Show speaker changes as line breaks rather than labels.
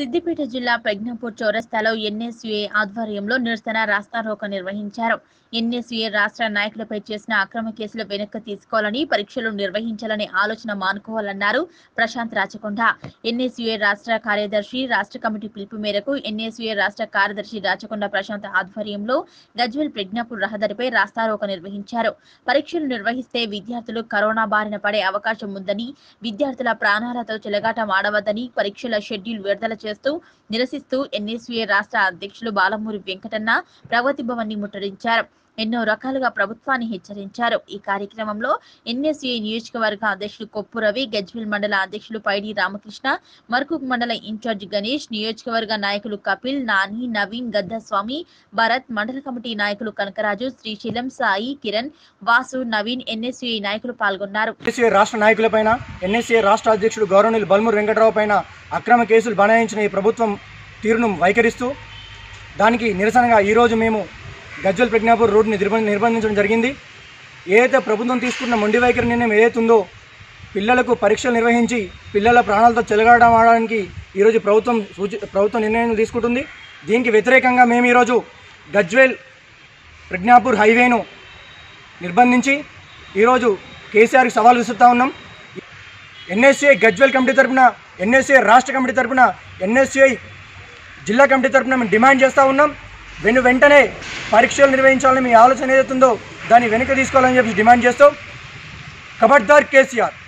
సిద్దిపేట జిల్లా ప్రజ్ఞాపూర్ చౌరస్తాలో ఎన్ఎస్యుఏ ఆధ్వర్యంలో నిరసన రాస్తారోకో నిర్వహించారు ఎన్ఎస్యుఏ రాష్ట్ర నాయకులపై చేసిన అక్రమ కేసులు వెనక్కి తీసుకోవాలని పరీక్షలు నిర్వహించాలనే ఆలోచన మానుకోవాలన్నారు ప్రశాంత్ రాచకొండ ఎన్ఎస్యుఏ రాష్ట్ర కార్యదర్శి రాష్ట్ర కమిటీ పిలుపు మేరకు ఎన్ఎస్యుఏ రాష్ట్ర కార్యదర్శి రాచకొండ ప్రశాంత్ ఆధ్వర్యంలో గజ్వెల్ ప్రజ్ఞాపూర్ రహదారిపై రాస్తారోకో నిర్వహించారు పరీక్షలు నిర్వహిస్తే విద్యార్థులు కరోనా బారిన పడే అవకాశం ఉందని విద్యార్థుల ప్రాణాలతో చెలగాటం ఆడవద్దని పరీక్షల షెడ్యూల్ విడుదల చేస్తూ నిరసిస్తూ ఎన్ఎస్యుఏ రాష్ట్ర అధ్యక్షులు బాలమూరి వెంకటన్న ప్రగతి భవన్ ని ముట్టడించారు ఎన్నో రకాలుగా ప్రభుత్వాన్ని హెచ్చరించారు ఈ కార్యక్రమంలో ఎన్ఎస్యుఏ నియోజకవర్గ అధ్యక్షులు కొప్పు రవి గజ్వెల్ మండల అధ్యక్షులు పైడి రామకృష్ణ మర్కూక్ మండల ఇన్ఛార్జ్ గణేష్ నియోజకవర్గ నాయకులు కపిల్ నాని నవీన్ గద్దస్వామి భరత్ మండల కమిటీ నాయకులు కనకరాజు శ్రీశైలం సాయి కిరణ్ వాసు నవీన్ ఎన్ఎస్యుఏ నాయకులు పాల్గొన్నారు
ఎన్ఎస్ఏ రాష్ట్ర నాయకులపైన ఎన్ఎస్ఏ రాష్ట్ర అధ్యక్షుడు గౌరవనీయులు బల్మూరు వెంకటరావు పైన అక్రమ కేసులు బనాయించిన ఈ ప్రభుత్వం తీరును వైఖరిస్తూ దానికి నిరసనగా ఈరోజు మేము గజ్వల్ ప్రజ్ఞాపూర్ రోడ్డుని నిర్బంధ నిర్బంధించడం జరిగింది ఏదైతే ప్రభుత్వం తీసుకున్న మొండి వైఖరి నిర్ణయం ఏదైతే ఉందో పిల్లలకు పరీక్షలు నిర్వహించి పిల్లల ప్రాణాలతో చెలగాడడం ఆడడానికి ఈరోజు ప్రభుత్వం సూచి ప్రభుత్వం నిర్ణయం తీసుకుంటుంది దీనికి వ్యతిరేకంగా మేము ఈరోజు గజ్వేల్ ప్రజ్ఞాపూర్ హైవేను నిర్బంధించి ఈరోజు కేసీఆర్కి సవాల్ విసురుతా ఉన్నాం ఎన్ఎస్ఏ గజ్వెల్ కమిటీ తరపున ఎన్ఎస్ఏ రాష్ట్ర కమిటీ తరపున ఎన్ఎస్ఏ జిల్లా కమిటీ తరపున మేము డిమాండ్ చేస్తూ ఉన్నాం వెను వెంటనే పరీక్షలు నిర్వహించాలని మీ ఆలోచన ఏదైతుందో దాన్ని వెనక్కి తీసుకోవాలని చెప్పి డిమాండ్ చేస్తూ ఖబర్దార్ కేసీఆర్